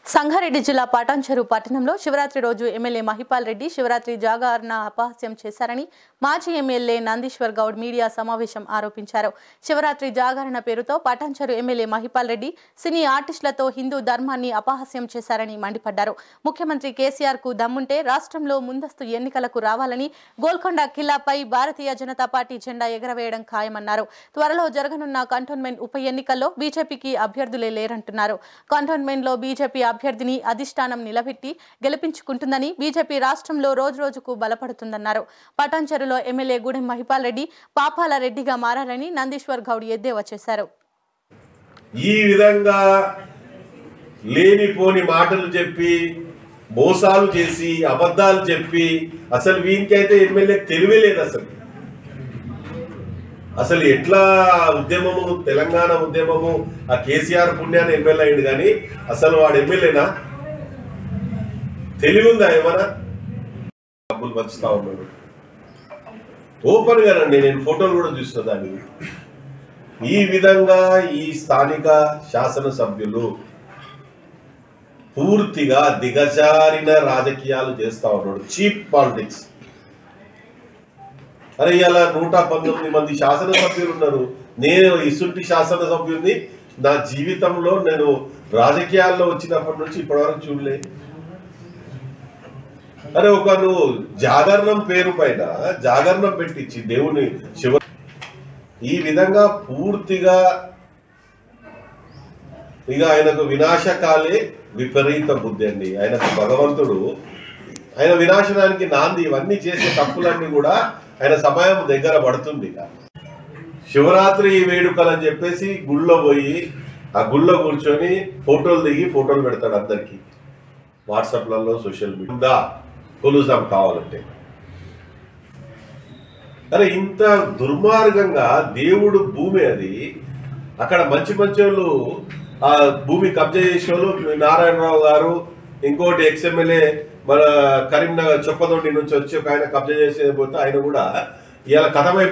సంగారెడ్డి జిల్లా పాటాంచెరు పట్టణంలో శివరాత్రి రోజు ఎమ్మెల్యే మహిపాల్ రెడ్డి శివరాత్రి జాగరణ అపహాస్యం చేశారని మాజీ ఎమ్మెల్యే నందీశ్వర్ గౌడ్ మీడియా సమావేశం ఆరోపించారు శివరాత్రి జాగరణ పేరుతో పటాంచెరు ఎమ్మెల్యే మహిపాల్ రెడ్డి సినీ ఆర్టిస్టులతో హిందూ ధర్మాన్ని అపహాస్యం చేశారని మండిపడ్డారు ముఖ్యమంత్రి కేసీఆర్ కు దమ్ముంటే రాష్ట్రంలో ముందస్తు ఎన్నికలకు రావాలని గోల్కొండ కిల్లాపై భారతీయ జనతా పార్టీ జెండా ఎగరవేయడం ఖాయమన్నారు త్వరలో జరగనున్న కంటోన్మెంట్ ఉప ఎన్నికల్లో బీజేపీకి అభ్యర్థులే లేరంటున్నారు కంటోన్మెంట్లో బీజేపీ అభ్యర్థిని అధిష్టానం నిలబెట్టి గెలిపించుకుంటుందని బీజేపీ రాష్ట్రంలో రోజురోజుకు బలపడుతుందన్నారు పటాన్చెరులో ఎమ్మెల్యే గూడెం మహిపాల్ రెడ్డి పాపాల రెడ్డిగా మారారని నందీశ్వర్ గౌడ్ ఎద్దేవా చేశారు ఈ విధంగా లేనిపోని మాటలు చెప్పి మోసాలు చేసి అబద్ధాలు చెప్పి అసలు వీనికైతే ఎమ్మెల్యే తెలివే లేదు అసలు అసలు ఎట్లా ఉద్యమము తెలంగాణ ఉద్యమము ఆ కేసీఆర్ పుణ్యాన్ని ఎమ్మెల్యే అయింది కానీ అసలు వాడు ఎమ్మెల్యేనా తెలివి ఉందా ఏమన్నా డబ్బులు పంచుతా ఉన్నాడు ఓపెన్ గానండి నేను ఫోటోలు కూడా చూస్తున్నా దాన్ని ఈ విధంగా ఈ స్థానిక శాసనసభ్యులు పూర్తిగా దిగజారిన రాజకీయాలు చేస్తా ఉన్నాడు చీప్ పాలిటిక్స్ అరే ఇలా నూట పంతొమ్మిది మంది శాసనసభ్యులు ఉన్నారు నేను ఇసుంటి శాసనసభ్యుల్ని నా జీవితంలో నేను రాజకీయాల్లో వచ్చినప్పటి నుంచి ఇప్పటివరకు చూడలే అరే ఒక నువ్వు జాగరణం పేరు పైన జాగరణం పెట్టించి దేవుని శివ ఈ విధంగా పూర్తిగా ఇక ఆయనకు వినాశకాలే విపరీత బుద్ధి అండి ఆయనకు భగవంతుడు ఆయన వినాశనానికి నాంది ఇవన్నీ చేసే తప్పులన్నీ కూడా ఆయన సమయం దగ్గర పడుతుంది ఇక శివరాత్రి వేడుకలు అని చెప్పేసి గుళ్ళో పోయి ఆ గుళ్ళో కూర్చొని ఫోటోలు దిగి ఫోటోలు పెడతాడు అందరికి వాట్సాప్లలో సోషల్ మీడియా కొలుసాం కావాలంటే అరే ఇంత దుర్మార్గంగా దేవుడు భూమి అది అక్కడ మంచి మంచి వాళ్ళు ఆ భూమి కబ్జా చేసే వాళ్ళు నారాయణరావు గారు ఇంకోటి ఎక్స్ఎమ్మెల్యే మన కరీంనగర్ చొప్పదొండి నుంచి వచ్చి ఒక ఆయన కబ్జా చేసే పోతే ఆయన కూడా ఇవాళ కథమై